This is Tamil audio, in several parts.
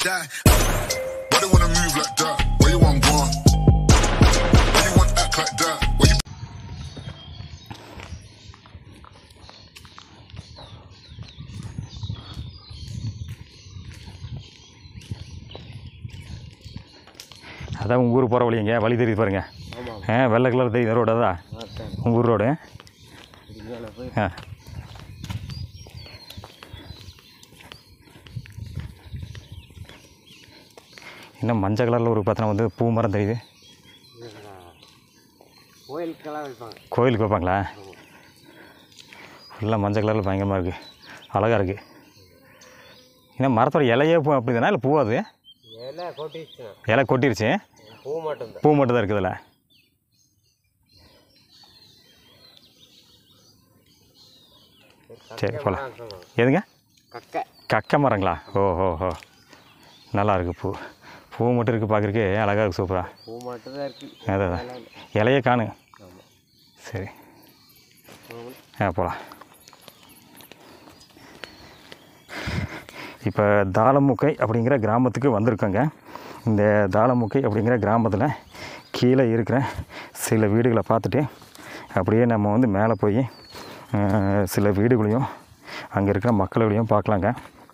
die. Why they wanna move like that? Where you want gone? Why you want act like that? Where you அதான் உங்கள் ஊர் போகிற வழிங்க வழி தெரியுது பாருங்க ஆ வெள்ளை கலர் தெரியுது ரோடு அதான் உங்கள் ஊர் ரோடு ஆ இன்னும் மஞ்சள் கலரில் ஒரு பார்த்தோன்னா வந்து பூ மரம் தெரியுது கோயிலுக்கெல்லாம் வைப்பாங்க கோயிலுக்கு வைப்பாங்களா ஃபுல்லாக மஞ்சள் கலரில் பயங்கரமாக இருக்குது அழகாக இருக்குது இன்னும் மரத்தோட இலையே பூ அப்படி தானே இல்லை பூ அது இலை கொட்டிச்சுன்னா இலை கொட்டிருச்சு பூ மட்டும்தான் பூ மட்டும் தான் இருக்குதுல்ல சரி போகலாம் எதுங்க கக்கை கக்க மரங்களா ஓ ஹோ ஹோ நல்லா இருக்குது பூ பூ மட்டும் இருக்குது பார்க்குறக்கு அழகாக இருக்குது சூப்பராக பூ மட்டும்தான் இருக்கு அதான் அதான் இலையே காணு சரி ஆ போகலாம் இப்போ தாளமுக்கை அப்படிங்கிற கிராமத்துக்கு வந்திருக்கோங்க இந்த தாளமுக்கை அப்படிங்கிற கிராமத்தில் கீழே இருக்கிற சில வீடுகளை பார்த்துட்டு அப்படியே நம்ம வந்து மேலே போய் அஹ், சில வீடுகளையும் அங்கே இருக்கிற மக்களையும் பார்க்கலாங்க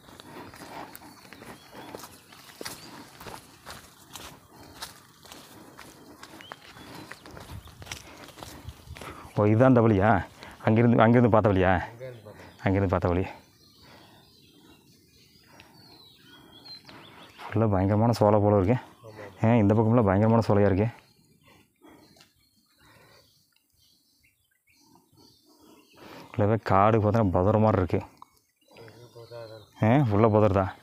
ஓ இதுதான் அந்த வழியா அங்கேருந்து அங்கேருந்து பார்த்த வழியா அங்கேருந்து பார்த்த வழி ஃபுல்லாக பயங்கரமான சோலை போல இருக்கு ஏன் இந்த பக்கம்லாம் பயங்கரமான சோலையாக இருக்கு ஃபுல்லாகவே காடு பார்த்தோன்னா புதற மாதிரி இருக்கு ஆ ஃபுல்லாக புதர் தான்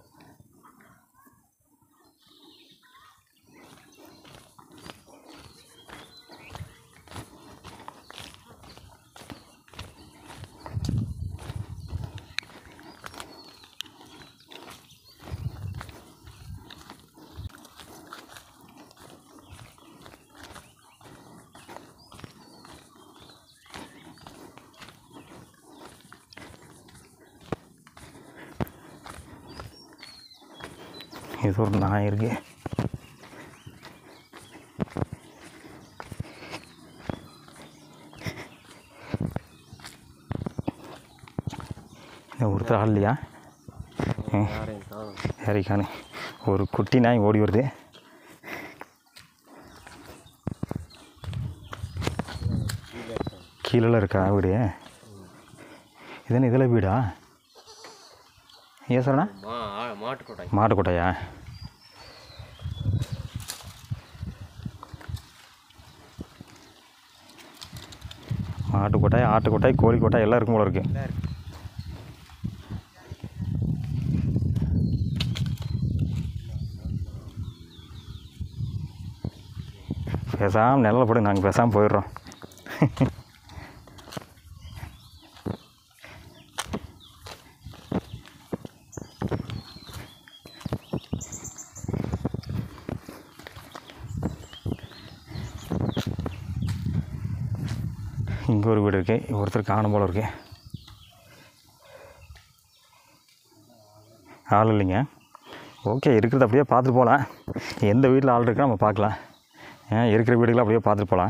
இது ஒரு நாய் இருக்கு இந்த ஒருத்தர் ஆள் இல்லையா யாரையும் காணும் சரிக்கானு ஒரு குட்டி நாய் ஓடி வருது கீழே இருக்கா வீடு இதுன்னு இதில் வீடா ஏன் சொன்னா மா மாட்டுக்கொட்டாய் மாட்டுக்கொட்டையா மாட்டுக்கொட்டாய் ஆட்டுக்கொட்டாய் கோழிக்கொட்டாய் எல்லாம் இருக்கும் போல இருக்கு பேசாமல் நிழல போடு நாங்கள் பேசாமல் போயிடுறோம் இங்கே ஒரு வீடு இருக்கு ஒருத்தர் காணும் போல இருக்கு ஆள் இல்லைங்க ஓகே இருக்கிறத அப்படியே பார்த்துட்டு போகலாம் எந்த வீட்டில் ஆள் இருக்கோ நம்ம பார்க்கலாம் ஏன் இருக்கிற வீடுகளை அப்படியே பார்த்துட்டு போகலாம்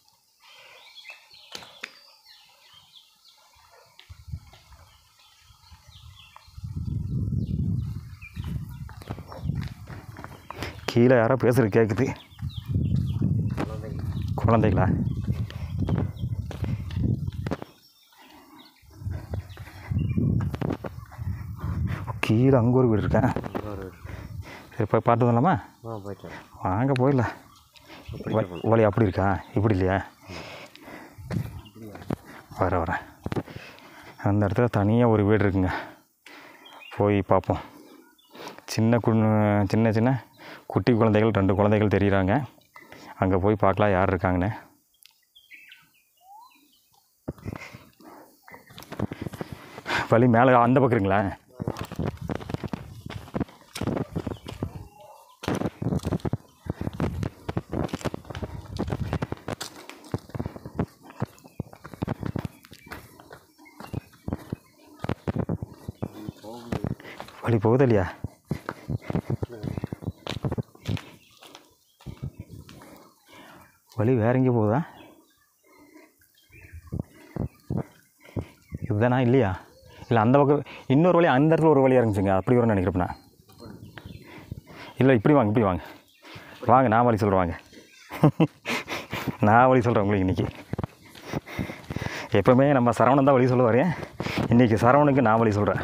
கீழே யாரோ பேசுகிறது கேட்குது குழந்தைகளா கீழே அங்கே ஒரு வீடு இருக்கேன் ஒரு சரி போய் பார்த்து வரலாமா ஆ போயிட்டு வாங்க போயிடலாம் வ- வழி அப்படி இருக்கா இப்படி இல்லையா வர வரேன் அந்த இடத்துல தனியாக ஒரு வீடு இருக்குங்க போய் பார்ப்போம் சின்ன கு சின்ன சின்ன குட்டி குழந்தைகள் ரெண்டு குழந்தைகள் தெரியுறாங்க அங்கே போய் பார்க்கலாம் யார் இருக்காங்கன்னு வழி மேலே அந்த பக்கம் இருக்குங்களா வழி போகுது இல்லையா வழி வேற எங்கேயும் போகுதா இதுதானா இல்லையா இல்லை அந்த பக்கம் இன்னொரு வழி அந்த இடத்துல ஒரு வழியாக இருந்துச்சுங்க அப்படி வரும்னு நினைக்கிறப்ப நான் இல்லை இப்படி வாங்க இப்படி வாங்க வாங்க நான் வழி சொல்கிறேன் வாங்க நான் வழி சொல்கிறேன் உங்களுக்கு இன்றைக்கி எப்போவுமே நம்ம சரவணன் தான் வழி சொல்லுவார் இன்றைக்கி சரவணுக்கு நான் வழி சொல்கிறேன்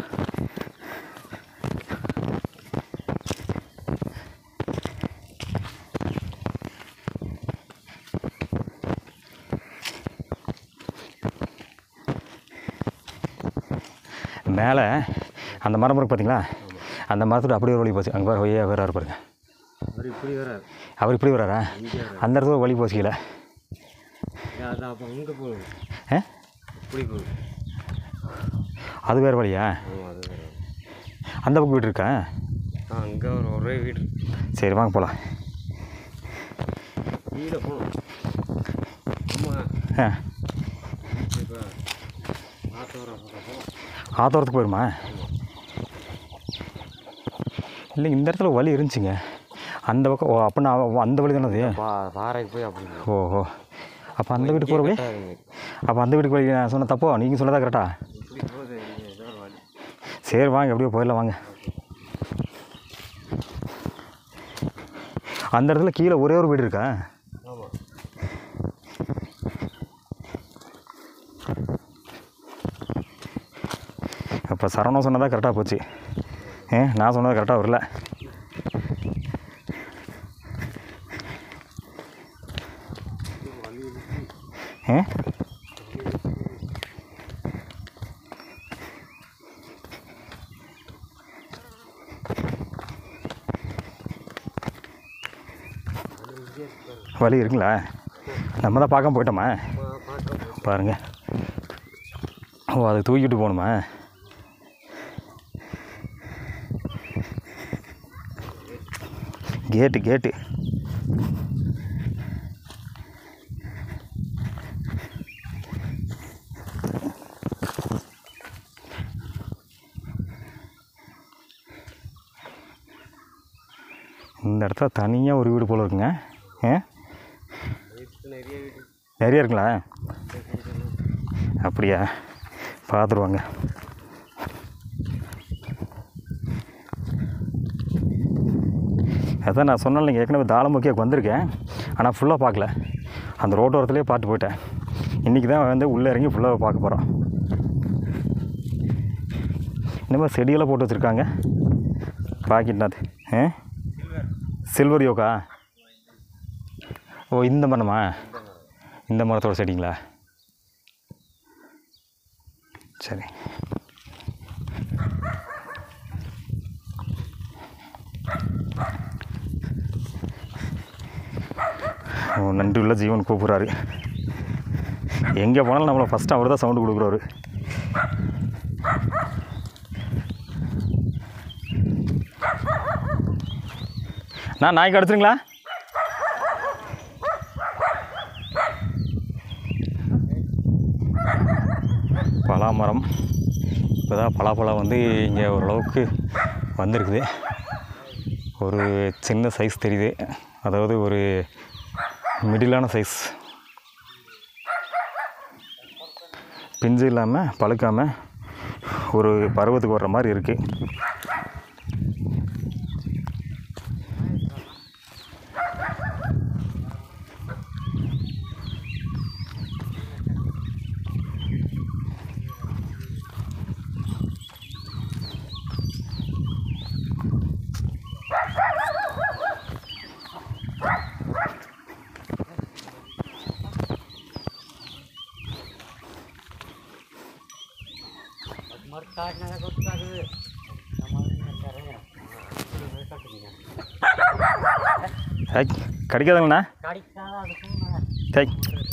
மேலே அந்த மரம் இருக்கு பார்த்தீங்களா அந்த மரத்தோட அப்படியே ஒரு வழி போச்சு அங்கே பாரு ஒய்யா வேறு பாருங்க அவர் இப்படி வரார் அவர் இப்படி வராரா அந்த இடத்துல ஒரு வழி போச்சுக்கல அதான் அப்போ அங்கே போகணும் ஆ இப்படி போகணும் அது வேறு வழியா ஆமாம் அது வேறு அந்த பக்கம் வீடு இருக்கா ஆ அங்கே ஒரு ஒரே வீடு சரி வாங்க போகலாம் கீழே போகணும் ஆமாம் ஆ இப்போ ஆத்தோரம் போகிறப்போ ஆத்தோரத்துக்கு போயிருமா இல்லை இந்த இடத்துல வழி இருந்துச்சுங்க அந்த பக்கம் ஓ அப்போ நான் அந்த வழி தானே அது பா பாறைக்கு போய் அப்படி ஓஹோ அப்போ அந்த வீட்டுக்கு போகிற வழி கட்டாதுங்க. அப்போ அந்த வீட்டுக்கு வழி நான் சொன்ன தப்போ நீங்கள் சொன்னதா கரெக்டா இப்படி போகுது இங்கே ஏதோ ஒரு வழி சரி வாங்க எப்படியோ போயிடலாம் வாங்க அந்த இடத்துல கீழே ஒரே ஒரு வீடு இருக்கா ஆமாம் அப்போ சரவணம் சொன்னதா கரெக்டாக போச்சு ஏ நான் சொன்னது கரெக்டாக வரல ஏ வழி இருக்குங்களா நம்ம தான் பார்க்காம போயிட்டோமா பாருங்க ஓ அதை தூக்கிட்டு போகணுமா கேட்டு கேட்டு இந்த இடத்துல தனியாக ஒரு வீடு போல் இருக்குங்க ஏ வீட்டு நிறைய வீடு நிறைய இருக்குங்களா அப்படியா பார்த்துருவாங்க அதான் நான் சொன்னேன் நீங்கள் ஏற்கனவே தாளமுக்கியாக்கு வந்திருக்கேன் ஆனால் ஃபுல்லாக பார்க்கல அந்த ரோட்டோரத்துலேயே பார்த்து போயிட்டேன் இன்றைக்கி தான் வந்து உள்ளே இறங்கி ஃபுல்லாக பார்க்க போகிறோம் இன்னும் செடியெல்லாம் போட்டு வச்சுருக்காங்க பாக்கெட்னாது ஆ சில்வர் யோகா ஓ இந்த மரமா இந்த மரத்தோட செடிங்களா சரி ஓ நன்றி உள்ள ஜீவன் கூப்பிட்றாரு எங்கே போனாலும் நம்மளை ஃபஸ்ட்டு அவர் தான் சவுண்டு கொடுக்குறாரு நான் நாய்க்கு அடிச்சுங்களா பலாமரம் இப்போ தான் பலாப்பழம் வந்து இங்கே ஓரளவுக்கு வந்திருக்குது ஒரு சின்ன சைஸ் தெரியுது அதாவது ஒரு மிடிலான சைஸ் பிஞ்சு இல்லாமல் பழுக்காமல் ஒரு பருவத்துக்கு வர்ற மாதிரி இருக்குது ஏய் கிடைக்காதுங்கண்ணா சரி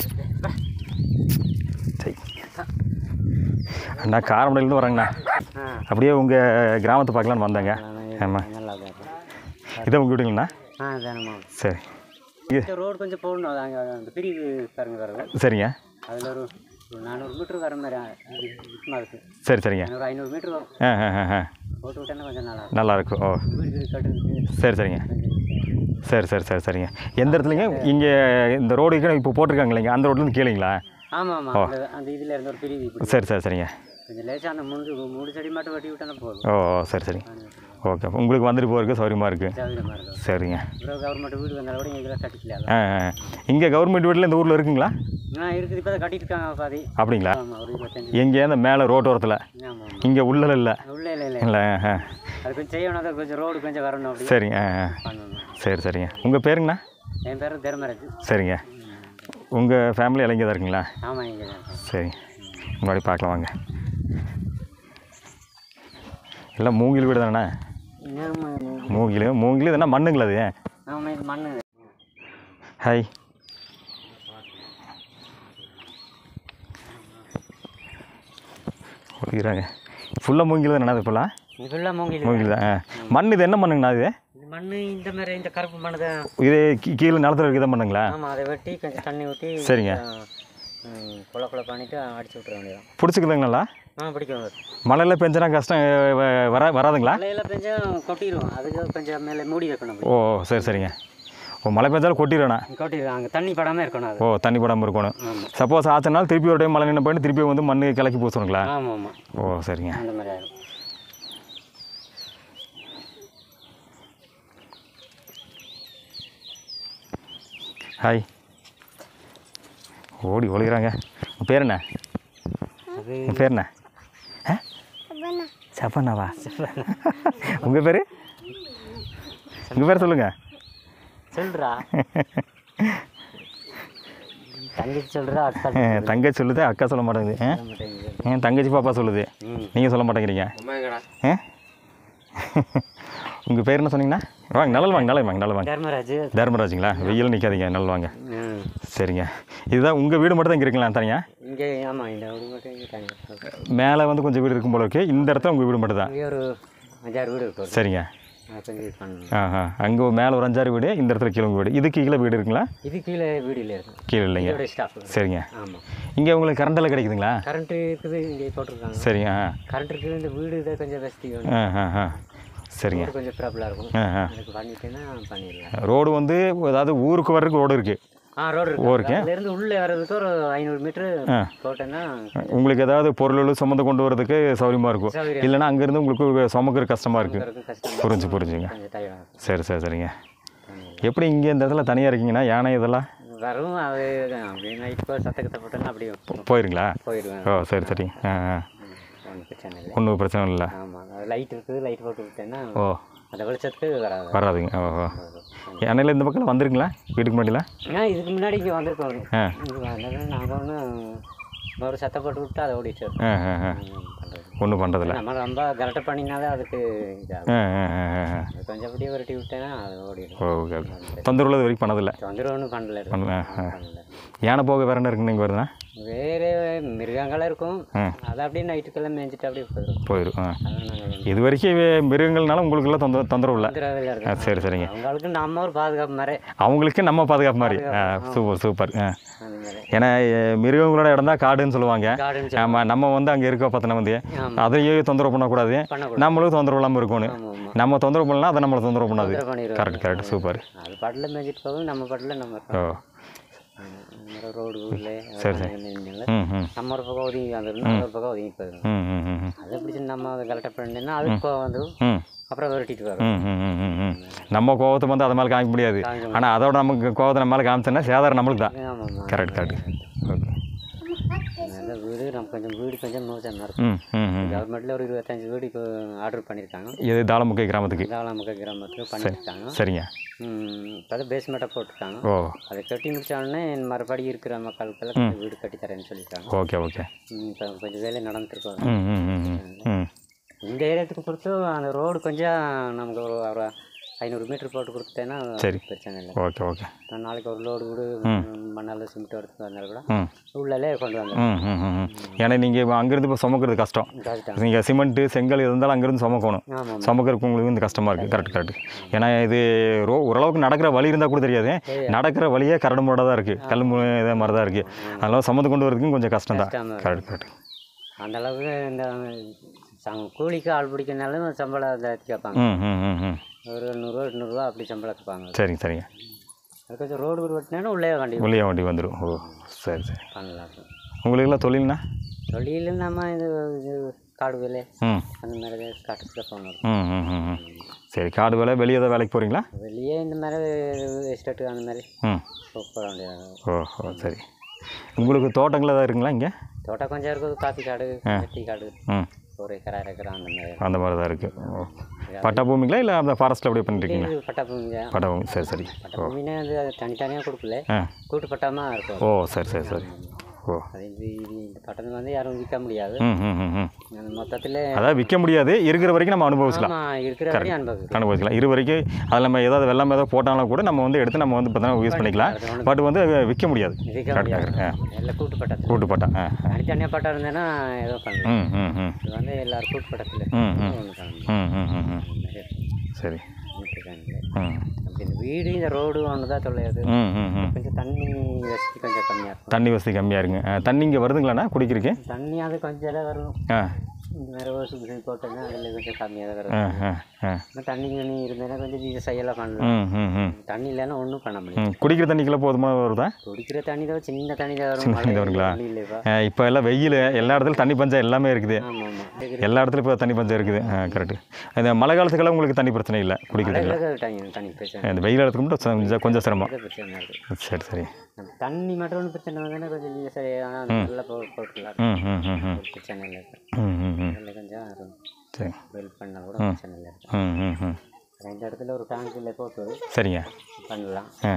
சரி அண்ணா காரமடையிலேருந்து வரேங்கண்ணா அப்படியே உங்கள் கிராமத்தை பார்க்கலான்னு வந்தேங்க ஆமாம் நல்லா தான் இருக்கும் இதை உங்கள் வீடுங்கண்ணா ஆ தானம்மா சரி இது இந்த ரோடு கொஞ்சம் போகணும் அது அங்கே அந்த பிரிவு பாருங்க பாருங்க சரிங்க அதில் ஒரு ஒரு நானூறு மீட்டர் வர மாதிரி சுத்தமாக இருக்குது சரி சரிங்க ஒரு ஐநூறு மீட்டர் வரும் ஆ ஆ ஆ ஆ போட்டு விட்டேன்னா கொஞ்சம் நல்லா இருக்கும் நல்லா இருக்கும் ஓ வீடு வீடு கட்டுறதுக்கு சரி சரிங்க கொஞ்சம் சரி சரி சரி சரிங்க எந்த இடத்துலங்க இங்கே இந்த ரோடுக்கு இப்போ போட்டிருக்காங்க இல்லைங்க அந்த ரோட்லேருந்து கீழேங்களா ஆமாம் ஆமாம் அந்த அந்த இதில் இருந்து ஒரு பிரிவு இப்படி சரி சரி சரிங்க கொஞ்சம் லேசாக அந்த முண்டு மூணு செடி மட்டும் வெட்டி விட்டா போதும் ஓ ஓ, சரி சரி ஓகே உங்களுக்கு வந்துட்டு போகிறதுக்கு சௌகரியமாக இருக்குது சௌகரியமாக இருக்கும் சரிங்க அப்புறம் கவர்மெண்ட் வீடு வந்தாலும் கூட இங்கே கட்டிக்கலாம் ஆ ஆ இங்கே கவர்மெண்ட் வீட்டில் இந்த ஊரில் இருக்குங்களா ஆ இருக்குது இப்போ தான் கட்டிட்டு இருக்காங்க பாதி அப்படிங்களா ஆமாம் ஒரு இருபத்தஞ்சு எங்கே அந்த மேலே ரோட்டோரத்தில் ஆமாம் ஆமாம் இங்கே உள்ள இல்லை உள்ளே இல்லை இல்லை இல்லை ஆ அது கொஞ்சம் செய்யணும் அதை கொஞ்சம் ரோடு கொஞ்சம் வரணும் அப்படி சரிங்க ஆ ஆ பண்ணணும் சரி சரிங்க உங்கள் பேருங்கண்ணா என் பேர் தர்மராஜ் சரிங்க உங்கள் ஃபேமிலி எல்லாம் இங்கே தான் இருக்குங்களா ஆமாம் இங்கே தான் சரி முன்னாடி பார்க்கலாம் வாங்க எல்லாம் மூங்கில் வீடு தானே ஆமாம் மூங்கில் மூங்கில் இது என்ன மண்ணுங்களா அது ஆமாம் இது மண் ஹாய் ஒழிக்கிறாங்க ஃபுல்லாக மூங்கில் தானே இப்போலாம் இது ஃபுல்லாக மூங்கில் மூங்கில் தான் ஆ. மண் இது என்ன மண்ணுங்கண்ணா இது இது மண் இந்த மாதிரி இந்த கருப்பு மண் தான் இது கீ- கீழே நிலத்துல இருக்கிற மண்ணுங்களா ஆமாம் அதை வெட்டி கொஞ்சம் தண்ணி ஊற்றி சரிங்க. குள குள பண்ணிவிட்டு அடிச்சு விட்ற வேண்டியதான் பிடிச்சிக்குதுங்களா ஆ பிடிக்கும் மழையில் பெஞ்சனா கஷ்டம் அஹ், வ- வர வராதுங்களா மழையில் பெஞ்சும் கொட்டிடும் அதுக்கு கொஞ்சம் மேலே மூடி வைக்கணும் அப்படி. ஓ சரி சரிங்க ஓ மழை பெஞ்சாலும் கொட்டிடுவேண்ணா கொட்டிடும் அங்கே தண்ணி படாமல் இருக்கணும் அது ஓ தண்ணி படாமல் இருக்கணும் ஆமாம் சப்போஸ் ஆச்சுனாலும் திருப்பி ஒரு டைம் மழை நின்று போயிட்டு திருப்பி வந்து மண் கிளக்கி பூசணுங்களா ஆமாம் ஆமாம் ஓ சரிங்க அந்த மாதிரி ஆகிடும் ஹாய் ஓடி ஒழுகிறாங்க உங்கள் பேர் என்ன அது உங்கள் பேர் என்ன ஆ சப்பண்ணாவா உங்கள் பேர் உங்கள் பேர் சொல்லுங்கள் சொல்கிறா தங்கச்சி சொல்கிறா அக்கா தங்கச்சி சொல்லுது அக்கா சொல்ல மாட்டேங்குது ஆ? சொல்ல மாட்டேங்குது என் தங்கச்சி பாப்பா சொல்லுது ம் நீங்கள் சொல்ல மாட்டேங்கிறீங்க ஆ உங்கள் பேர் என்ன சொன்னீங்கன்னா வாங்க நல்ல வாங்க நல்ல வாங்க நல்ல வாங்க தர்மராஜ் தர்மராஜுங்களா வெயில் நிற்காதீங்க நல்ல வாங்க ம் சரிங்க இதுதான் உங்கள் வீடு மட்டும் தான் இங்கே இருக்குங்களா தனியா இங்கே ஆமாம் இந்த வீடு மட்டும் இங்கே தனி மேலே வந்து கொஞ்சம் வீடு இருக்கும் போல இருக்கு இந்த இடத்துல உங்கள் வீடு மட்டும் தான் இங்கே ஒரு அஞ்சாறு வீடு இருக்கும் சரிங்க அது கொஞ்சம் இது பண்ணணும் ஆ ஆ அங்கே மேலே ஒரு அஞ்சாறு வீடு இந்த இடத்துல கீழே உங்கள் வீடு இதுக்கு கீழே வீடு இருக்குங்களா இது கீழே வீடு இல்லை இருக்கும் கீழே இல்லைங்க இதோட ஸ்டாஃப் சரிங்க ஆமாம் இங்கே உங்களுக்கு கரண்ட் எல்லாம் கிடைக்குதுங்களா கரண்ட்டு இருக்குது இங்கே போட்டிருக்காங்க சரிங்க ஆ கரண்ட் இருக்குது இந்த வீடு இதை கொஞ்சம் வசதி வேணும் ஆ ஆ ஆ சரிங்க ரோடு கொஞ்சம் ப்ராப்ளம் இருக்கும் ஆ ஆ அதுக்கு பண்ணிட்டேன்னா பண்ணிடலாம் ரோடு வந்து அதாவது ஊருக்கு வர்றதுக்கு ரோடு இருக்குது ஆ ரோடு இருக்கு அதுலேருந்து உள்ளே வர்றதுக்கு ஒரு ஐநூறு மீட்ரு ஆ போட்டேன்னா உங்களுக்கு ஏதாவது பொருள் சுமந்து கொண்டு வரதுக்கு சௌகரியமாக இருக்கும் சௌகரியம் இல்லைன்னா அங்கேருந்து உங்களுக்கு சுமக்கிற கஷ்டமாக இருக்குது இருக்கும் கஷ்டம் புரிஞ்சு புரிஞ்சுங்க கொஞ்சம் டயம் சரி சரி சரிங்க எப்படி இங்கே இந்த இடத்துல தனியாக இருக்கீங்கன்னா யானை இதெல்லாம் வரும் அது அப்படியே நைட் போய் சத்தக்கத்தை போட்டேன்னா அப்படியே போயிருங்களா போயிடுவேன் ஓ சரி சரி ஆ ஆ ஒன்றும் பிரச்சனை இல்லை ஒன்றும் பிரச்சனை இல்லை ஆமாம் லைட் இருக்குது லைட் போட்டு விட்டேன்னா ஓ அந்த வெளிச்சத்துக்கு வராது வராதுங்க ஓ ஓ யானையில் இந்த பக்கம் வந்துருங்களா வீட்டுக்கு முன்னாடிலாம் ஆ இதுக்கு முன்னாடி இங்கே வந்திருக்கோம் ஆ இங்கே வந்தது நாங்கள் ஒன்று ஒரு சத்தை போட்டு விட்டு அதை ஓடிச்சு ஆ ஆ ஆ பண்ணுறது ஒன்றும் பண்ணுறதில்ல நம்ம ரொம்ப கரெக்டாக பண்ணினாலே அதுக்கு இதாகும் ஆ ஆ ஆ ஆ ஆ. அது கொஞ்சம் அப்படியே விரட்டி விட்டேன்னா அது ஓடிடும் ஓ ஓகே ஓகே தொந்தரவு இது வரைக்கும் பண்ணதில்லை தொந்தரவு ஒன்றும் பண்ணல இது. பண்ணல ஆ பண்ணல யானை போக வேற என்ன இருக்குன்னு இங்கே வருதுண்ணா வேறு மிருகங்களாக இருக்கும் ஆ அதை அப்படியே நைட்டுக்கெல்லாம் மேய்ஞ்சிட்டு அப்படியே போயிடும் போயிடும் ஆ அதெல்லாம் நாங்கள் இது வரைக்கும் வே- மிருகங்கள்னால உங்களுக்கெல்லாம் தொந்தரவு தொந்தரவு இல்லை தொந்தரவில் ஆ இருக்கும் சரி சரிங்க அவங்களுக்கு நம்ம ஒரு பாதுகாப்பு மாதிரி அவங்களுக்கு நம்ம பாதுகாப்பு மாதிரி ஆ சூப்பர் சூப்பர் ஆ அந்த மாதிரி ஏன்னா எ, மிருகங்களோட இடம் தான் காடுன்னு சொல்லுவாங்க கார்டன் ஆமாம் நம்ம வந்து அங்கே இருக்க பார்த்தோன்னா வந்து ஆமாம் அதையே தொந்தரவு பண்ணக்கூடாது பண்ணக்கூடாது நம்மளும் தொந்தரவு இல்லாமல் இருக்கணும் ஆமாம் ஆமாம் நம்ம தொந்தரவு பண்ணலாம் அதை நம்மளை தொந்தரவு பண்ணாது தொந்தரவு பண்ணிடுவோம் கரெக்ட் கரெக்ட் சூப்பர் அது பாட்டில் மேய்ஞ்சிட்டு போகும் நம்ம பாட்டில் நம்ம ஓ ரோடு ஊரில் சரி, ம் ம் நம்ம ஒரு பக்கம் ஒதுங்கி வந்துடும் ஒரு பக்கம் ஒதுங்கி போயிடும் ம் ம் ம் ம் அதை பிடிச்சி நம்ம அதை கரெக்டாக பண்ணிட்டோம்னா அதுக்கு கோவம் வந்து ம் அப்புறம் விரட்டிட்டு வரும் ம் ம் ம் ம் ம் நம்ம கோவத்தை வந்து அதை மேலே காமிக்க முடியாது காமிக்க ஆனால் அதோட நமக்கு கோவத்தை நம்ம மேலே காமிச்சோன்னா சேதாரம் நம்மளுக்கு தான் ஆமாம் ஆமாம் கரெக்ட் கரெக்ட் ஓகே நல்ல வீடு நம்ம கொஞ்சம் வீடு கொஞ்சம் மோசமாக இருக்கும் ம் ம் ம் கவர்மெண்ட்டில் ஒரு இருபத்தஞ்சு வீடு இப்போ ஆர்டர் பண்ணியிருக்காங்க இது தாளமுக்கை கிராமத்துக்கு தாளாமுக கிராமத்தில் பண்ணியிருக்காங்க சரிங்க இப்போ தான் பேஸ்மெண்ட்டை போட்டிருக்காங்க ஓ அதை கட்டி முடிச்ச உடனே மறுபடி இருக்கிற மக்களுக்கெல்லாம் கொஞ்சம் வீடு கட்டி தரேன்னு சொல்லியிருக்காங்க ஓகே ஓகே இப்போ கொஞ்சம் வேலை நடந்துருக்கோம் ம் ம் ம் ம் ம் இந்த ஏரியாத்துக்கு பொறுத்து அந்த ரோடு கொஞ்சம் நமக்கு ஒரு ஒரு ஐநூறு மீட்டர் போட்டு கொடுத்தேன்னா சரி. பிரச்சனை இல்லை ஓகே ஓகே நான் நாளைக்கு ஒரு லோடு வீடு மண்ணால் சிமெண்ட் வரதுக்கு வந்தால் கூட ம் உள்ளே கொண்டு வந்தேன் ம் ம் ம் ம். ஏன்னா நீங்கள் அங்கேருந்து இப்போ சுமக்கிறது கஷ்டம் கரெக்டாக நீங்கள் சிமெண்ட்டு செங்கல் இருந்தாலும் அங்கேருந்து சுமக்கணும் ஆமாம் சுமக்கிறதுக்கு உங்களுக்கு வந்து கஷ்டமாக இருக்குது கரெக்ட் கரெக்ட் ஏன்னா இது ரோ ஓரளவுக்கு நடக்கிற வழி இருந்தால் கூட தெரியாது நடக்கிற வழியே கரடு முரடாக தான் இருக்குது கல் மு இதே மாதிரி தான் இருக்குது அதெல்லாம் சுமந்து கொண்டு வரதுக்கும் கொஞ்சம் கஷ்டம் தான் கஷ்டமா கரெக்ட் கரெக்ட் அந்த அளவுக்கு இந்த சம் கூலிக்கு ஆள் பிடிக்கனாலும் சம்பளம் அதை கேட்பாங்க ம் ம் ம் ம் ஒரு நூறுரூவா எட்நூறுவா அப்படி சம்பளம் கேட்பாங்க சரிங்க சரிங்க அது கொஞ்சம் ரோடு ஒரு வெட்டினாலும் உள்ளே வண்டி உள்ளே வண்டி வந்துடும் ஓ சரி சரி பண்ணலாம் உங்களுக்கெல்லாம் தொழில்னா தொழில் நம்ம இது இது காடு வேலை ம் அந்த மாதிரி காட்டுக்கு போகணும் ம் ம் ம் ம் சரி காடு வேலை வெளியே ஏதாவது வேலைக்கு போகிறீங்களா வெளியே இந்த மாதிரி எஸ்டேட்டு அந்த மாதிரி ம் போக வேண்டியது ஓ ஓ சரி உங்களுக்கு தோட்டங்கள் ஏதாவது இருக்குங்களா இங்கே தோட்டம் கொஞ்சம் இருக்குது காஃபி காடு டீ காடு ம் ஒரு ஏக்கரா ஏக்கரா அந்த மாதிரி அந்த மாதிரி தான் இருக்குது ஓ பட்டா பூமிங்களா இல்லை அந்த ஃபாரஸ்ட்டில் அப்படியே பண்ணிருக்கீங்களா இது பட்டா பூமிங்க பட்டா பூமி சரி சரி பட்டா பூமினா அது அது தனித்தனியாக கொடுக்கல ஆ கூட்டு பட்டாமல் இருக்கும் ஓ சரி சரி சரி ஓ அது இது இது இந்த பட்டம் வந்து யாரும் விற்க முடியாது ம் ம் ம் ம் அந்த மொத்தத்தில் அதாவது விற்க முடியாது இருக்கிற வரைக்கும் நம்ம அனுபவிக்கலாம் ஆமாம் இருக்கிற வரையும் அனுபவிக்கும் அனுபவிக்கலாம் இரு வரைக்கும் அதில் நம்ம ஏதாவது வெள்ளம் ஏதாவது போட்டாலும் கூட நம்ம வந்து எடுத்து நம்ம வந்து பார்த்தோன்னா யூஸ் பண்ணிக்கலாம் பட் வந்து விற்க முடியாது விற்க முடியாது ஆ எல்லாம் கூட்டு பட்டத்தில் கூட்டு பட்டா ஆ ஆ. தனித்தனியாக பட்டம் இருந்தேன்னா ஏதோ பண்ணலாம் ம் ம் ம் இது வந்து எல்லாரும் கூட்டு பட்டத்தில் ம், ம். ஒன்று பண்ணலாம் ம் ம் ம் ம் அந்த மாதிரி சரி இருக்காங்க. ம் அப்படி இந்த வீடு இந்த ரோடு ஒன்று தான் தொல்லையாது ம் ம் ம் கொஞ்சம் தண்ணி வசதி கொஞ்சம் கம்மியாக இருக்கும் தண்ணி வசதி கம்மியாக இருக்குங்க ஆ, தண்ணி இங்கே வருதுங்களாண்ணா குடிக்கிறதுக்கு தண்ணி அது கொஞ்சம் இடம் வரும் ஆ இந்த மாதிரி ஓசு மிஷின் போட்டோன்னா அதில் கொஞ்சம் கம்மியாக தான் ஆ வரும் ஆ ஆ இன்னும் தண்ணி தண்ணி இருந்ததுன்னா கொஞ்சம் விவசாயம்லாம் பண்ணலாம் ம் ம் ம் தண்ணி இல்லைன்னா ஒன்றும் பண்ண முடியாது ம் குடிக்கிற தண்ணிக்கெல்லாம் போதுமான வருதா குடிக்கிற தண்ணி தான் சின்ன தண்ணி தான் வரும் சின்ன தண்ணி மழை தான் வருங்களா? தண்ணி இல்லைப்பா இப்போ எல்லாம் வெயில் எல்லா இடத்துலையும் தண்ணி பஞ்சம் எல்லாமே இருக்குது ஆமாம் ஆமாம் எல்லா இடத்துலையும் இப்போ தண்ணி பஞ்சம் இருக்குது ஆ கரெக்டு இந்த மழை காலத்துக்கெல்லாம் உங்களுக்கு தண்ணி பிரச்சனை இல்லை குடிக்கிறதுக்கு மழை தண்ணி தண்ணி பிரச்சனை இந்த வெயில் இடத்துக்கு மட்டும் கொஞ்சம் கொஞ்சம் சிரமம் அது பிரச்சனை இருக்குது சரி சரி நம்ம தண்ணி மட்டும் ஒன்றும் பிரச்சனை வந்ததுன்னா கொஞ்சம் விவசாயம் அது நல்லா போ போட்டுக்கலாம் ம் ம் ம் ம் ஒரு பிரச்சனை இல்லை ம் ம் ம் அதில் கொஞ்சம் சரி வெல் பண்ணால் கூட பிரச்சனை இல்லை ம் ம் ம் ரெண்டு இடத்துல ஒரு டேங்கில் போட்டு சரிங்க பண்ணலாம் ஆ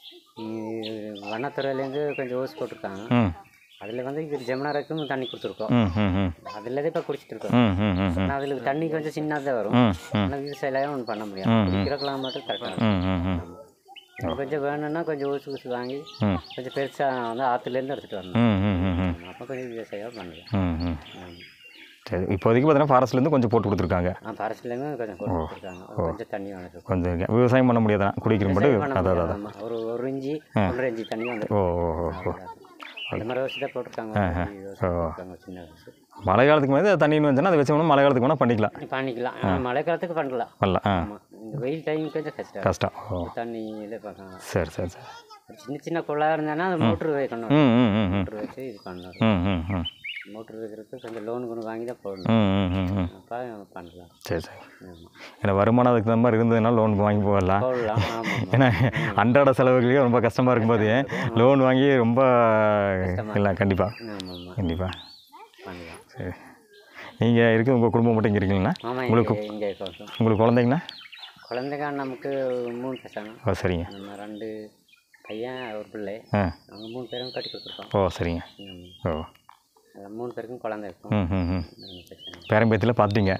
வனத்துறையிலேருந்து கொஞ்சம் ஓஸ் போட்டிருக்காங்க ம் அதில் வந்து இது ஜெமினாருக்கும் தண்ணி கொடுத்துருக்கோம் ம் ம் ம் அதில் தான் இப்போ குடிச்சிட்டு இருக்கோம் ம் ம் ம் ம் ஆனால் அதில் தண்ணி கொஞ்சம் சின்னதாக வரும் ம் ம் ஆனால் விவசாயம் ஒன்றும் பண்ண முடியாது குடிக்கிறக்கலாம் மட்டும் கரெக்டாக இருக்கும் ம் ம் ம் இன்னும் கொஞ்சம் வேணும்னா கொஞ்சம் ஊசி ஊசி வாங்கி ம் கொஞ்சம் பெருசாக வந்து ஆற்றுலேருந்து எடுத்துகிட்டு வரணும் ம் ம் ம் ம் அப்போ கொஞ்சம் விவசாயம் பண்ணலாம் ம் ம் ஆமாம். சரி இப்போதைக்கு பார்த்தீங்கன்னா ஃபாரஸ்ட்லேருந்து கொஞ்சம் போட்டு கொடுத்துருக்காங்க ஆ ஃபாரஸ்ட்லேருந்து கொஞ்சம் கொண்டு கொடுத்துருக்காங்க அது கொஞ்சம் தண்ணி வேணும் கொஞ்சம் இங்க விவசாயம் பண்ண முடியாதான் குடிக்கிற மட்டும் பண்ண அதான் முடியாது, அதான் ஆமாம். ஒரு ஒரு இஞ்சி ஒன்றரை இஞ்சி தண்ணி வந்து ஓ ஓ ஓ ஓ அந்த மாதிரி வச்சு தான் போட்டிருக்காங்க யோசிச்சு போட்டிருக்காங்க சின்ன வயசு மழை காலத்துக்கு மேலே தண்ணி வந்துச்சுன்னா அதை வச்சு மழை காலத்துக்கு வேணால் பண்ணிக்கலாம் பண்ணிக்கலாம் ஆனா மழை காலத்துக்கு பண்ணலாம் பண்ணலாம் ஆ ஆமாம் இந்த வெயில் டைம் கொஞ்சம் கஷ்டம் கஷ்டம் ஓ தண்ணி இதில் பார்க்கலாம் சரி சரி சரி ஒரு சின்ன சின்ன குழா இருந்ததுன்னா அது மோட்ரு வைக்கணும் ம் ம் ம் ம் மோட்ரு வச்சு இது பண்ணணும் ம் ம் ம் மோட்ரு வைக்கிறதுக்கு கொஞ்சம் லோன் கொண்டு வாங்கி தான் போடணும் ம் ம் ம் ம் அப்போ பண்ணலாம் சரி சரி ஆமாம் ஏன்னா வருமானம் அதுக்கு தகுந்த மாதிரி இருந்ததுனால லோன் வாங்கி போடலாம் போடலாம் ஆமாம் ஏன்னா அன்றாட செலவுகளே ரொம்ப கஷ்டமாக இருக்கும்போது லோன் வாங்கி ரொம்ப இல்லை கண்டிப்பாக ஆமாம் ஆமாம் கண்டிப்பாக பண்ணலாம் சரி நீங்கள் இருக்குது உங்கள் குடும்பம் மட்டும் இங்கே இருக்கீங்களா ஆமாம் இங்கே இங்கே இருக்கோம் உங்களுக்கு குழந்தைங்களா குழந்தைங்க நமக்கு மூணு பசங்க ஓ சரிங்க நம்ம ரெண்டு பையன் ஒரு பிள்ளை ஆ அவங்க மூணு பேரும் கட்டி கொடுத்துருக்கோம் ஓ சரிங்க ம். ஓ அதான் மூணு பேருக்கும் குழந்தை இருக்கும் ம் ம் ம் ஒண்ணும் பிரச்சனை இல்லை. பேரம்பேத்தியில் பார்த்துட்டீங்க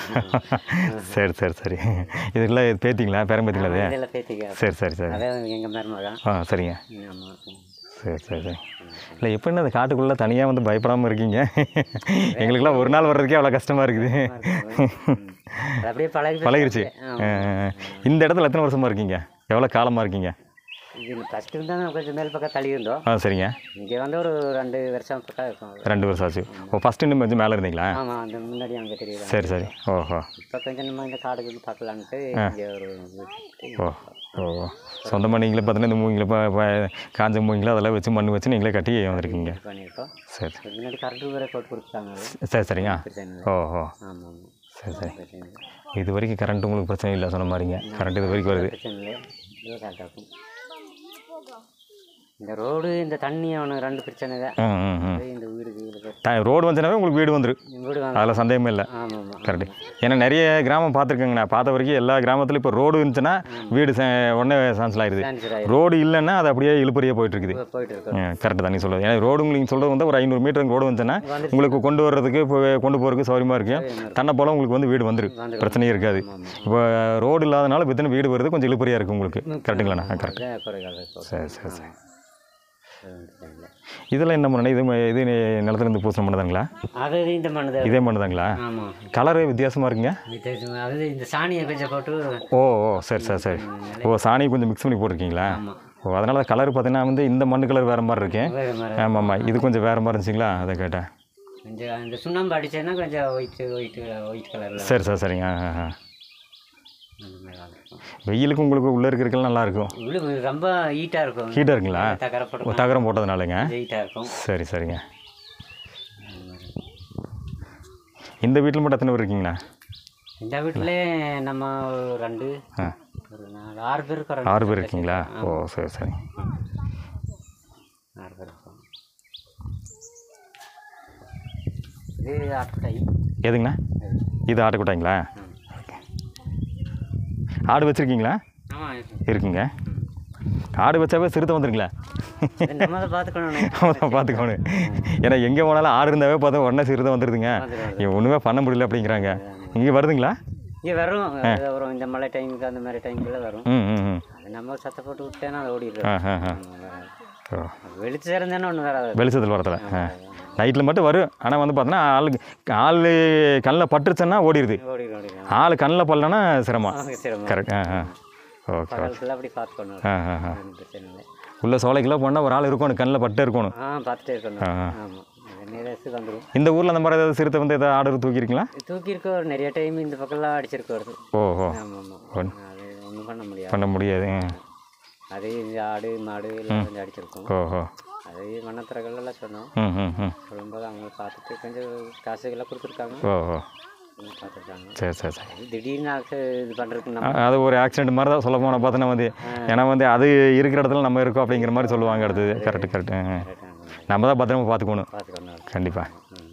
சரி சரி சரி இதுக்கெல்லாம் இது பேத்திங்களா பேரம்பேத்திங்களா அது இதெல்லாம் பேத்திக்க சரி சரி சரி அதே எங்கள் மருமகன் ஆ சரிங்க ஆமாம் சரி சரி சரி இல்லை எப்படின்னு அந்த காட்டுக்குள்ளே தனியாக வந்து பயப்படாமல் இருக்கீங்க எங்களுக்கெல்லாம் ஒரு நாள் வர்றதுக்கே அவ்வளோ கஷ்டமாக இருக்குது அது அப்படியே பழகி பழகிருச்சு ஆமா. ஆ, இந்த இடத்துல எத்தனை வருஷமாக இருக்கீங்க எவ்வளோ காலமாக இருக்கீங்க இது ஃபஸ்ட்டு இருந்தால் கொஞ்சம் மேல் பக்கம் தள்ளி இருந்தோம் ஆ சரிங்க இங்கே வந்து ஒரு ரெண்டு வருஷம் பக்கம் இருக்கும் ரெண்டு வருஷம் ஆச்சு ஓ ஃபஸ்ட்டு இன்னும் கொஞ்சம் மேலே இருந்தீங்களா ஆமாம் அந்த முன்னாடி அங்கே தெரியுது சரி சரி ஓஹோ இப்போ கொஞ்சம் நம்ம இந்த காடுக்கு பார்க்கலான்ட்டு இங்கே ஒரு ஓ ஓ சொந்தமாக நீங்களே பார்த்தீங்கன்னா இந்த மூங்கில இப்போ இப்போ காஞ்ச மூங்கில அதெல்லாம் வச்சு மண் வச்சு நீங்களே கட்டி வந்திருக்கீங்க இது பண்ணியிருக்கோம் சரி இதுக்கு முன்னாடி கரண்ட் வேறு போட்டு கொடுத்தாங்க அது சரி சரிங்க பிரச்சனை இல்லை ஓ ஓ ஆமாம் ஆமாம் சரி சரி பிரச்சனை இல்லை இது வரைக்கும் கரண்ட் உங்களுக்கு பிரச்சனை இல்லை சொன்ன மாதிரிங்க கரண்ட் இது வரைக்கும் வருது பிரச்சனை இல்லை இதுவும் கரெக்டாக இருக்கும் இந்த ரோடு இந்த தண்ணி அவனுக்கு ரெண்டு பிரச்சனை தான் ம் ம் ம் அது இந்த வீடு வீடு த ரோடு வந்துச்சுனாவே உங்களுக்கு வீடு வந்துடும் வீடு வாங்க அதில் சந்தேகமே இல்லை ஆமாம் ஆமாம் கரெக்டு ஏன்னா நிறைய கிராமம் பார்த்துருக்கேங்க நான் பார்த்த வரைக்கும் எல்லா கிராமத்துலையும் இப்போ ரோடு இருந்துச்சுன்னா வீடு ச- உடனே சான்சல் ஆயிடுது கேன்சர் ஆகி ரோடு இல்லைன்னா அது அப்படியே இழுப்பறியே போயிட்டு இருக்குது போயிட்டு இருக்கோம் கரெக்டு தான் நீ சொல்லுவது ஏன்னா ரோடு உங்களுக்கு சொல்கிறது வந்து ஒரு ஐநூறு மீட்டர் ரோடு வந்துச்சுன்னா உங்களுக்கு கொண்டு வர்றதுக்கு இப்போ கொண்டு போகிறதுக்கு சௌரியமாக இருக்குது தன்னை போல் உங்களுக்கு வந்து வீடு வந்துடும் வந்துரும். பிரச்சனையே இருக்காது ஆமாம் இப்போ ரோடு இல்லாதனால வித்தின வீடு வருது கொஞ்சம் இழுப்பறியாக இருக்குது உங்களுக்கு கரெக்டுங்களாண்ணா கரெக்ட் அதான் குறைகால இருக்கும் சரி சரி சரி பிரச்சனை இல்லை. இதெல்லாம் என்ன மண்ணு இது ம- இது நிலத்துலேருந்து பூசின மண்ணு தாங்களா அது இந்த மண்ணு தான் இதே மண்ணு தாங்களா ஆமாம் கலரு வித்தியாசமாக இருக்குங்க வித்தியாசம் அது இந்த சாணியை கொஞ்சம் போட்டு ஓ ஓ சரி சரி சரி ஓ சாணி கொஞ்சம் மிக்ஸ் பண்ணி போட்டிருக்கீங்களா ஆமாம் ஓ அதனால கலர் பார்த்தீங்கன்னா வந்து இந்த மண்ணு கலர் வேறு மாதிரி இருக்கு வேறு மாதிரி ஆமாம் ஆமாம் இது கொஞ்சம் வேறு மாதிரி இருந்துச்சுங்களா அதை கேட்டேன் கொஞ்சம் இந்த சுண்ணாம்பு அடிச்சேன்னா கொஞ்சம் ஒயிட் ஒயிட் ஒயிட் கலரில் சரி சார் சரிங்க ஆ, ஆ, ஆ. அந்த மாதிரி வாங்கிருக்கோம் வெயிலுக்கு உங்களுக்கு உள்ளே இருக்கிறதுக்கெல்லாம் நல்லா இருக்கும் உள்ள ரொம்ப ஹீட்டாக இருக்கும் ஹீட்டாக இருக்குங்களா தகரப்படும் ஒரு தகரம் போட்டதுனாலங்க ஹீட்டாக இருக்கும் சரி சரிங்க அந்த மாதிரி. இந்த வீட்டில் மட்டும் எத்தனை பேர் இருக்கீங்கண்ணா இந்த வீட்டிலே நம்ம ஒரு ரெண்டு ஆ ஒரு நாலு ஆறு பேர் இருக்கோம் ரெண்டு ஆறு பேர் இருக்கீங்களா ஓ சரி சரி ஆறு பேர் இருக்கோம் இது ஆட்டுக்கை எதுங்கண்ணா இது ஆட்டுக்குட்டாங்களா ஆடு வச்சுருக்கீங்களா ஆமாம் இருக்குங்க ஆடு வச்சாவே சிறுத்தை வந்துருங்களா நம்ம அதை பார்த்துக்கணும் பார்த்துக்கோணும் ஏன்னா எங்கே போனாலும் ஆடு இருந்தாவே பார்த்தா உடனே சிறுத்தை வந்துடுதுங்க இங்கே ஒன்றுமே பண்ண முடியல அப்படிங்கிறாங்க இங்கே வருதுங்களா இங்கே வரும் அது வரும் இந்த மழை டைமுக்கு அந்த மாதிரி டைமுக்குள்ள வரும் ம் ம் ம் அது நம்ம சத்த போட்டு விட்டேன்னா அது ஓடிடுறோம் ஆ ஆ ஆ ஓ வெளிச்சம் இருந்தேன்னா ஒன்றும் வராது வெளிச்சத்தில் வரதில்ல ஆ நைட்டில் மட்டும் வரும் ஆனால் வந்து பார்த்தோன்னா ஆளுக்கு ஆள் கண்ணில் பட்டுருச்சுன்னா ஓடிடுது ஓடிடும் ஓடிடும் ஆள் கண்ணில் படலன்னா சிரமம் அவங்க சிரமம் கரெக்ட் ஆ ஆ ஓகே பகலுக்குள்ள அப்படி பார்த்துக்கணும் ஆ ஆ ஆ ஒண்ணும் பிரச்சனை இல்லை உள்ள சோலைக்குள்ளே போனால் ஒரு ஆள் இருக்கணும் கண்ணில் பட்டு இருக்கணும் ஆ பார்த்துட்டே இருக்கணும் ஆமாம் நேரத்துக்கு வந்துடும் இந்த ஊரில் அந்த மாதிரி ஏதாவது சிறுத்தை வந்து ஏதாவது ஆர்டர் தூக்கியிருக்கீங்களா தூக்கியிருக்கோம் நிறைய டைம் இந்த பக்கம்லாம் அடிச்சிருக்கு வருது ஓ ஓ ஆமாம் ஆமாம் அது ஒன்றும் பண்ண முடியாது பண்ண முடியாது ம். அது இந்த ஆடு மாடு எல்லாம் கொஞ்சம் அடிச்சிருக்கோம் ஓ ஓ அது மண்ணத்திரங்கள்லாம் சொன்னோம் ம் ம் ம் சொல்லும்போது அவங்க பார்த்துட்டு கொஞ்சம் காசுகள்லாம் கொடுத்துருக்காங்க ஓ ஓ பார்த்துருக்காங்க சரி சரி சரி அது திடீர்னு ஆக்சி இது பண்ணுறதுக்கு அ- நம்ம அது ஒரு ஆக்சிடென்ட் மாதிரி தான் சொல்ல போனால் பார்த்தோன்னா வந்து ஏன்னா வந்து அது இருக்கிற இடத்துல நம்ம இருக்கோம் அப்படிங்கிற மாதிரி சொல்லுவாங்க அடுத்தது கரெக்டு கரெக்டு நம்ம தான் பத்திரமா பார்த்துக்கணும் பார்த்துக்கணும் கண்டிப்பாக ம்.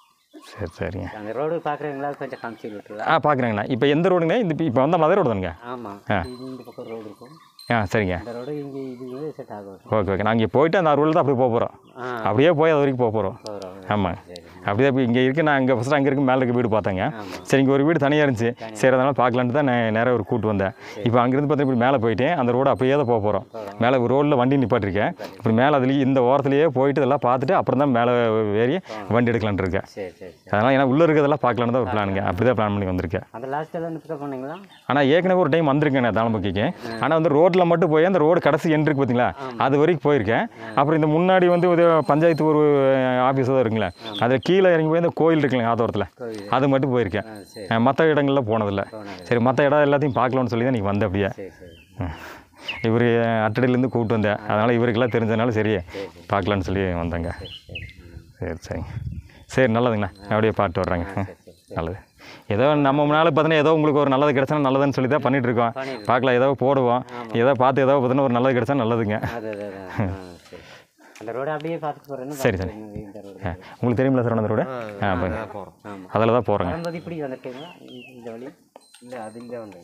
சரி சரிங்க அந்த ரோடு பார்க்குறீங்களா கொஞ்சம் காமிச்சு விட்டுருலாம் ஆ பார்க்குறேங்கண்ணா இப்போ எந்த ரோடுங்க இந்த இப்போ வந்தால் மதுரை ரோடு தானுங்க ஆமாம் இது இந்த பக்கம் ரோடு இருக்கும் ஆ சரிங்க இந்த ரோடு இங்கே இது செட் ஆகும் ஓகே ஓகே நாங்கள் போயிட்டு அந்த ரோடில் தான் அப்படியே போக போகிறோம் ஆ அப்படியே போய் அது வரைக்கும் போக போகிறோம் போகிறோம் ஆமாம் சரி அப்படியே இப்போ இங்கே இருக்கு நான் அங்கே ஃபஸ்ட்டு அங்கே இருக்கு மேலே இருக்க வீடு பார்த்தேங்க ஆமாம் சரி இங்கே ஒரு வீடு தனியாக இருந்துச்சு சரி அதனால பார்க்கலான்ட்டு தான் நான் நேராக ஒரு கூட்டு வந்தேன் இப்போ அங்கேருந்து பார்த்தா இப்படி மேலே போயிட்டேன் அந்த ரோடு அப்படியே தான் போக போகிறோம் மேலே ரோட்டில் வண்டி நிப்பாட்டிருக்கேன் இப்படி மேலே அதுலேயே இந்த ஓரத்துலேயே போயிட்டு இதெல்லாம் பார்த்துட்டு அப்புறம் தான் மேலே ஏறி வண்டி எடுக்கலான்ட்டு இருக்கேன் சரி சரி சரி அதனால் ஏன்னா உள்ளே இருக்கிறதெல்லாம் பார்க்கலான்னு தான் ஒரு பிளானுங்க அப்படி தான் பிளான் பண்ணி வந்திருக்கேன் அந்த லாஸ்ட்டில் வந்து பிக்கப் பண்ணீங்களா ஆனால் ஏற்கனவே ஒரு டைம் வந்திருக்கேன் நான் தாளம்பக்கிக்கு ஆனால் வந்து ரோட்டில் மட்டும் போய் அந்த ரோடு கடைசி எண்ட் இருக்கு பார்த்தீங்களா அது வரைக்கும் போயிருக்கேன் அப்புறம் இந்த முன்னாடி வந்து ஒரு பஞ்சாயத்து ஒரு ஆஃபீஸ் தான் இருக்குங்களே அதில் கீழே இறங்கி போய் இந்த கோயில் இருக்குல்ல ஆத்தோரத்தில் கோயில் அது மட்டும் போயிருக்கேன் ஆ சரி மற்ற இடங்கள்ல போனதில்ல போனது சரி மற்ற இடம் எல்லாத்தையும் பார்க்கலாம்னு சொல்லி தான் நீங்கள் வந்த அப்படியே சரி சரி இவர் அட்டடியிலேருந்து கூப்பிட்டு வந்தேன் அதனால் இவருக்கெல்லாம் தெரிஞ்சதுனால சரி பார்க்கலான்னு சொல்லி வந்தேங்க சரி ம் சரி சரி சரி நல்லதுங்கண்ணா நான் அப்படியே பாட்டு வர்றேங்க ம், சரி சரி நல்லது ஏதோ நம்ம முன்னால் பார்த்தீங்கன்னா ஏதோ உங்களுக்கு ஒரு நல்லது கிடைச்சா நல்லதுன்னு சொல்லி தான் பண்ணிட்டு இருக்கோம் பண்ணிட்டு பார்க்கலாம் ஏதோ போடுவோம் ஏதோ பார்த்து ஏதோ பார்த்தீங்கன்னா ஒரு நல்லது கிடைச்சா நல்லதுங்க அது அது அது ஆ சரி அந்த ரோடு அப்படியே பார்த்துட்டு போகிறேன்னு சரி, சரி. இந்த ரோடு ஆ, உங்களுக்கு தெரியுமில்ல சார் அந்த ரோடு ஆ பாருங்க ஆமாம் அதில் தான் போகிறேங்க வரும்போது இப்படி வந்திருக்கீங்களா இந்த- இந்த வழி இல்லை அது இல்லை வந்து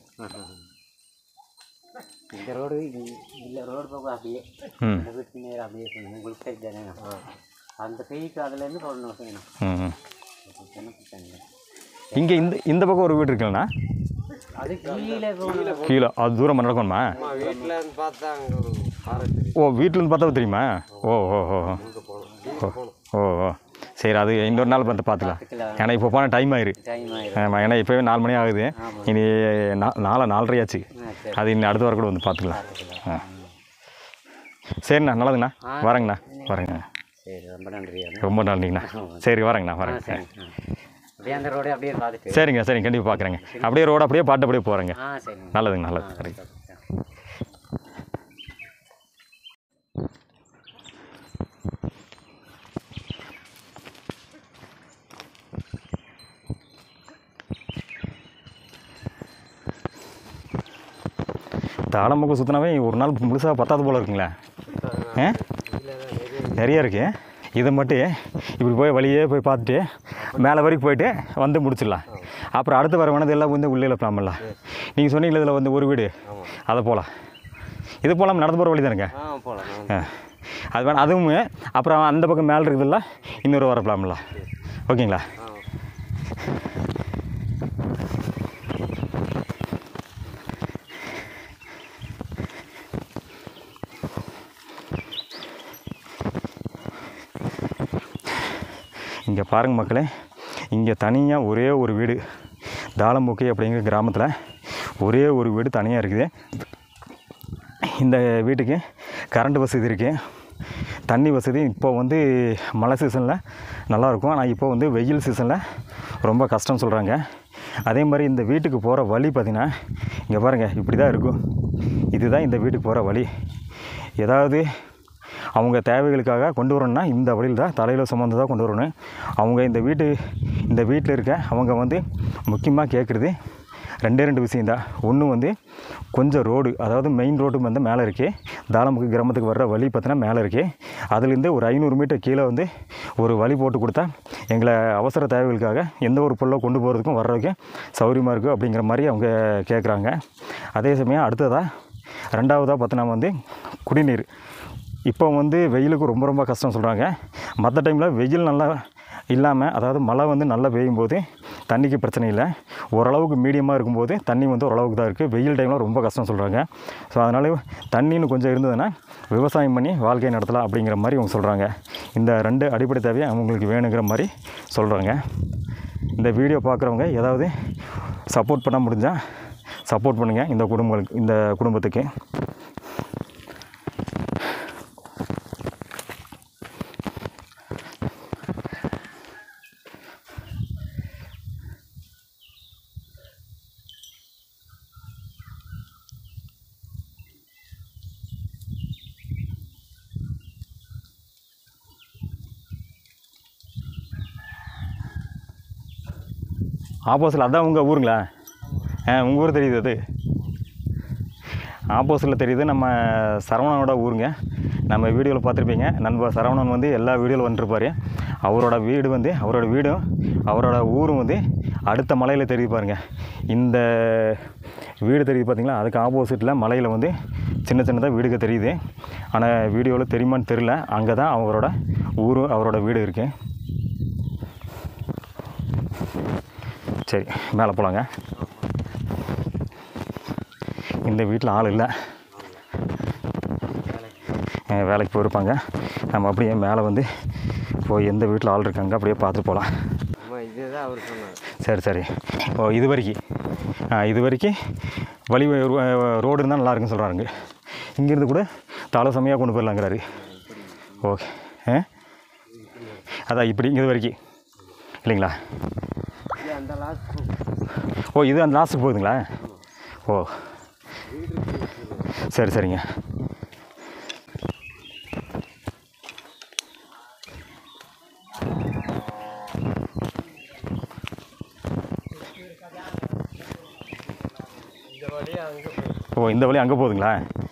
இந்த ரோடு இந்த ரோடு போக அப்படியே ம் இந்த வீட்டுக்கு நேரம் அப்படியே போகணும் உங்களுக்கு சைட் தானே அந்த கைக்கு அதுலேருந்து போடணும் செய்யணும் ம் ம் என்ன பிரச்சனை இல்லை இங்கே இந்த இந்த பக்கம் ஒரு வீடு இருக்குல்லண்ணா அது கீழே போகணும் கீழே அது தூரம் நடக்கணுமா வீட்டில் இருந்து பார்த்தா அங்கே ஒரு ஃபாரஸ்ட் ஓ வீட்டிலேருந்து பார்த்தா தெரியுமா ஓ ஓ ஓ ஓ. ஓ ஓ ஓ சரி அது இன்னொரு நாள் பார்த்து பார்த்துக்கலாம் ஏன்னா இப்போ போனால் டைம் ஆயிரு டைம் ஆயிடும் ஆமாம் ஏன்னா இப்போவே நாலு மணி ஆகுது இனி நா நாலு நாலரை ஆச்சு ஆ சரி அது இன்னும் அடுத்த வாரம் கூட வந்து பார்த்துக்கலாம் ஆ சரிண்ணா நல்லதுங்கண்ணா வரேங்கண்ணா வரேங்க சரி ரொம்ப நன்றி ரொம்ப நன்றிங்கண்ணா சரி வரேங்கண்ணா வரேங்க சரி ஆ. அப்படியே அந்த ரோடு அப்படியே பார்த்துட்டு சரிங்க சரிங்க கண்டிப்பாக பார்க்குறேங்க அப்படியே ரோடு அப்படியே பாட்டு அப்படியே போகிறேங்க ஆ சரிங்க நல்லதுங்க நல்லது சரிங்க தாளம்பக்கம் சுற்றினாவே ஒரு நாள் முழுசாக பத்தாது போல் இருக்குங்களே ஆ நிறைய இருக்கு இதை மட்டும் இப்படி போய் வழியே போய் பார்த்துட்டு மேலே வரைக்கும் போயிட்டு வந்து முடிச்சிடலாம் அப்புறம் அடுத்து வர வேணது எல்லாம் வந்து உள்ளே பிளாமல்ல நீங்கள் சொன்னீங்களே இதில் வந்து ஒரு வீடு அதை போகலாம் இது போகலாம் நடந்து போகிற வழி தானுங்க ஆ போகலாம் ஆ அது வேணாம் அதுவும் அப்புறம் அந்த பக்கம் மேலே இருக்குதுல்ல இன்னொரு வர பிளாமல்ல ஓகேங்களா இங்கே பாருங்க மக்களே இங்கே தனியாக ஒரே ஒரு வீடு தாளம்புக்கை அப்படிங்கிற கிராமத்தில் ஒரே ஒரு வீடு தனியாக இருக்குது இந்த வீட்டுக்கு கரண்ட் வசதி இருக்குது தண்ணி வசதி இப்போ வந்து மழை சீசனில் நல்லாயிருக்கும் ஆனால் இப்போ வந்து வெயில் சீசனில் ரொம்ப கஷ்டம் சொல்கிறாங்க அதே மாதிரி இந்த வீட்டுக்கு போகிற வழி பார்த்திங்கன்னா இங்கே பாருங்கள் இப்படி தான் இருக்கும் இதுதான் இந்த வீட்டுக்கு போகிற வழி ஏதாவது அவங்க தேவைகளுக்காக கொண்டு வரணும்னா இந்த வழியில் தான் தலையில் சுமந்து தான் கொண்டு வரணும் அவங்க இந்த வீட்டு இந்த வீட்டில் இருக்க அவங்க வந்து முக்கியமாக கேட்குறது ரெண்டே ரெண்டு விஷயந்தான் ஒன்று வந்து கொஞ்சம் ரோடு அதாவது மெயின் ரோடு வந்து மேலே இருக்கே தாளமுக்கு கிராமத்துக்கு வர்ற வழி பார்த்தீங்கன்னா மேலே இருக்கே அதுலேருந்து ஒரு ஐநூறு மீட்டர் கீழே வந்து ஒரு வழி போட்டு கொடுத்தா எங்களை அவசர தேவைகளுக்காக எந்த ஒரு பொருளை கொண்டு போகிறதுக்கும் வர்றதுக்கும் சௌகரியமாக இருக்கும் அப்படிங்கிற மாதிரி அவங்க கேட்குறாங்க அதே சமயம் அடுத்ததாக ரெண்டாவதாக பார்த்தோன்னா வந்து குடிநீர் இப்போ வந்து வெயிலுக்கு ரொம்ப ரொம்ப கஷ்டம் சொல்கிறாங்க மற்ற டைமில் வெயில் நல்லா இல்லாமல் அதாவது மழை வந்து நல்லா பெய்யும் போது தண்ணிக்கு பிரச்சனை இல்லை ஓரளவுக்கு மீடியமாக இருக்கும்போது தண்ணி வந்து ஓரளவுக்கு தான் இருக்குது வெயில் டைமில் ரொம்ப கஷ்டம் சொல்கிறாங்க ஸோ அதனால் தண்ணின்னு கொஞ்சம் இருந்ததுன்னா விவசாயம் பண்ணி வாழ்க்கை நடத்தலாம் அப்படிங்கிற மாதிரி அவங்க சொல்கிறாங்க இந்த ரெண்டு அடிப்படை தேவையை அவங்களுக்கு வேணுங்கிற மாதிரி சொல்கிறாங்க இந்த வீடியோ பார்க்குறவங்க ஏதாவது சப்போர்ட் பண்ண முடிஞ்சால் சப்போர்ட் பண்ணுங்கள் இந்த குடும்பங்களுக்கு இந்த குடும்பத்துக்கு ஆப்போசிட்டில் அதான் உங்கள் ஊருங்களா ஆ உங்கள் ஊர் தெரியுது அது ஆப்போசிட்டில் தெரியுது நம்ம சரவணனோட ஊருங்க நம்ம வீடியோவில் பார்த்துருப்பீங்க நண்பர் சரவணன் வந்து எல்லா வீடியோவில் வந்துருப்பார் அவரோட வீடு வந்து அவரோட வீடும் அவரோட ஊரும் வந்து அடுத்த மலையில் தெரியுது பாருங்க இந்த வீடு தெரியுது பார்த்தீங்களா அதுக்கு ஆப்போசிட்டில் மலையில் வந்து சின்ன சின்னதாக வீடுக தெரியுது ஆனால் வீடியோவில் தெரியுமான்னு தெரில அங்கே தான் அவரோட ஊரும் அவரோட வீடு இருக்குது சரி மேலே போகலாங்க இந்த வீட்டில் ஆள் இல்லை அஹ் வேலைக்கு போயிருப்பாங்க நம்ம அப்படியே மேலே வந்து போய் எந்த வீட்டில் ஆள் இருக்காங்க அப்படியே பார்த்துட்டு போகலாம் ஆமா இதுதான் அவர் சொன்னார் சரி சரி ஓ இது வரைக்கும் ஆ இது வரைக்கும் வழி ரோடு இருந்தால் நல்லா இருக்குன்னு சொல்கிறாங்க இங்கேருந்து கூட தலை செம்மையாக கொண்டு போயிடலாங்கிறாரு ஓகே ஆ அதான் இப்படி இங்கே வரைக்கும் இல்லைங்களா இது அந்த லாஸ்ட் ஓ இது அந்த லாஸ்ட்டுக்கு போகுதுங்களா ஓ சரி சரிங்க இந்த வழி அங்கே ஓ இந்த வழி அங்கே போகுதுங்களா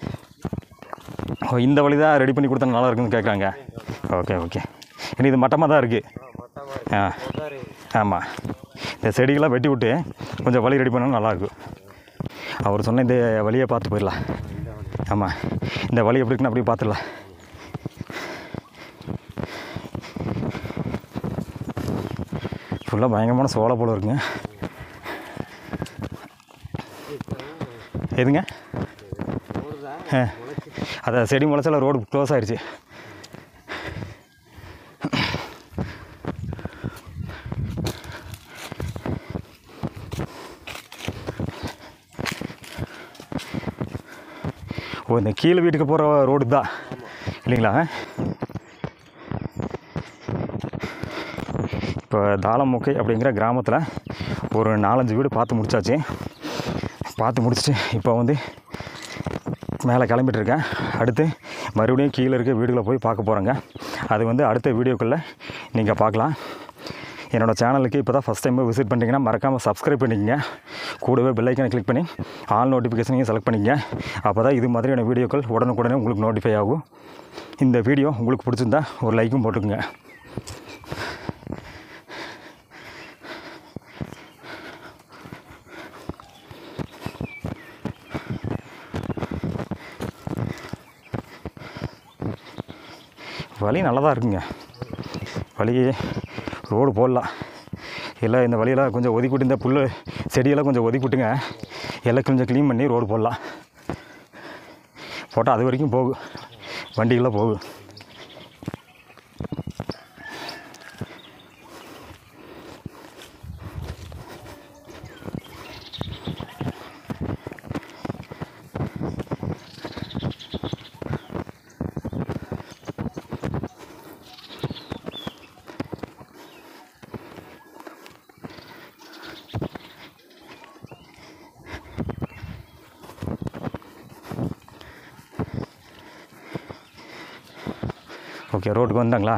ஓ இந்த வழி தான் ரெடி பண்ணி கொடுத்தா நல்லா இருக்குன்னு கேட்குறாங்க ஓகே ஓகே இனி இது மட்டமாக தான் இருக்குது மொட்டமாக ஆ மொட்டாரி ஆமாம் இந்த செடிகளாம் வெட்டி விட்டு கொஞ்சம் வழி ரெடி பண்ணால் நல்லாயிருக்கும் அவர் சொன்ன இந்த வழியை பார்த்து போயிடலாம் ஆமாம் இந்த வழி எப்படி இருக்குன்னு அப்படியே பார்த்துடலாம் ஃபுல்லாக பயங்கரமான சோளை போல இருக்குங்க எதுங்க ஆ அதான் செடி முளைச்சால ரோடு க்ளோஸ் ஆயிடுச்சு ஓ இந்த கீழே வீட்டுக்கு போகிற ரோடு தான் இல்லைங்களா இப்போ தாளமுக்கை அப்படிங்கிற கிராமத்தில் ஒரு நாலஞ்சு வீடு பார்த்து முடிச்சாச்சு பார்த்து முடிச்சுட்டு இப்போ வந்து மேலே கிளம்பிட்டு இருக்கேன் அடுத்து மறுபடியும் கீழே இருக்க வீடுகளை போய் பார்க்க போகிறேங்க அது வந்து அடுத்த வீடியோக்குள்ளே நீங்கள் பார்க்கலாம் என்னோடய சேனலுக்கு இப்போ தான் ஃபஸ்ட் டைம் விசிட் பண்ணிட்டீங்கன்னா மறக்காமல் சப்ஸ்கிரைப் பண்ணிக்கங்க கூடவே பெல் ஐக்கனை கிளிக் பண்ணி ஆல் நோட்டிஃபிகேஷனையும் செலக்ட் பண்ணிக்கங்க அப்போ தான் இது மாதிரியான வீடியோக்கள் உடனுக்குடனே உங்களுக்கு நோட்டிஃபை ஆகும் இந்த வீடியோ உங்களுக்கு பிடிச்சிருந்தா ஒரு லைக்கும் போட்டுக்குங்க வழி நல்லா தான் இருக்குங்க வழி ரோடு போடலாம் எல்லாம் இந்த வழியெல்லாம் கொஞ்சம் ஒதுக்கி விட்டு இந்த புல் செடியெல்லாம் கொஞ்சம் ஒதுக்கி விட்டுங்க எல்லாம் கொஞ்சம் க்ளீன் பண்ணி ரோடு போடலாம் போட்டால் அது வரைக்கும் போகும் வண்டிகள்லாம் போகும் ஓகே ரோட்டுக்கு வந்தாங்களா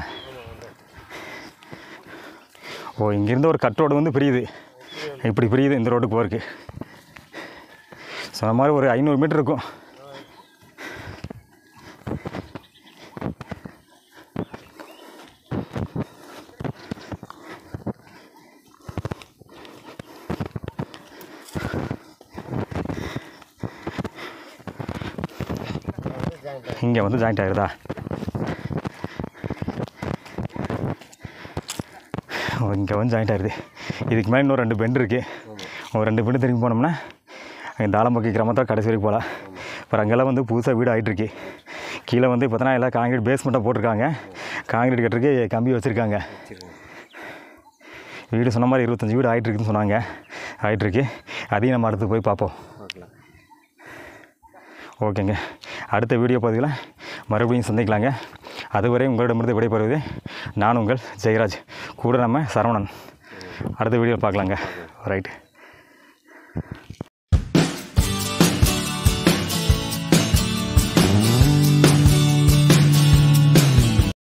ஓ இங்கேருந்து ஒரு கட் ரோடு வந்து பிரியுது இப்படி பிரியுது இந்த ரோட்டுக்கு போகிறதுக்கு சொன்ன மாதிரி ஒரு ஐநூறு மீட்டர் இருக்கும் இங்கே வந்து ஜாயிண்ட் ஆகிருதா இங்கே வந்து ஜாயிண்ட் ஆகிருது இதுக்கு மேலே இன்னும் ரெண்டு பெண்டு இருக்குது ஒரு ரெண்டு பெண்டு திரும்பி போனோம்னா அங்கே தாளம்பக்கி கிராமத்தில் கடைசி வரைக்கும் போகலாம் அப்புறம் அங்கெல்லாம் வந்து புதுசாக வீடு ஆகிட்டுருக்கு கீழே வந்து பார்த்தோன்னா எல்லாம் காங்கிரீட் பேஸ்மெண்ட்டாக போட்டிருக்காங்க காங்கிரீட் கட்டுறதுக்கு கம்பி வச்சுருக்காங்க வீடு சொன்ன மாதிரி இருபத்தஞ்சி வீடு ஆகிட்டுருக்குன்னு சொன்னாங்க ஆகிட்டுருக்கு அதையும் நம்ம அடுத்து போய் பார்ப்போம் பார்க்கலாம் ஓகேங்க அடுத்த வீடியோ பதிவில் மறுபடியும் சந்திக்கலாங்க அதுவரை உங்களிடமிருந்து விடைபெறுவது நான் உங்கள் ஜெயராஜ் கூட நம்ம சரவணன் அடுத்த வீடியோ பார்க்கலாங்க ரைட்டு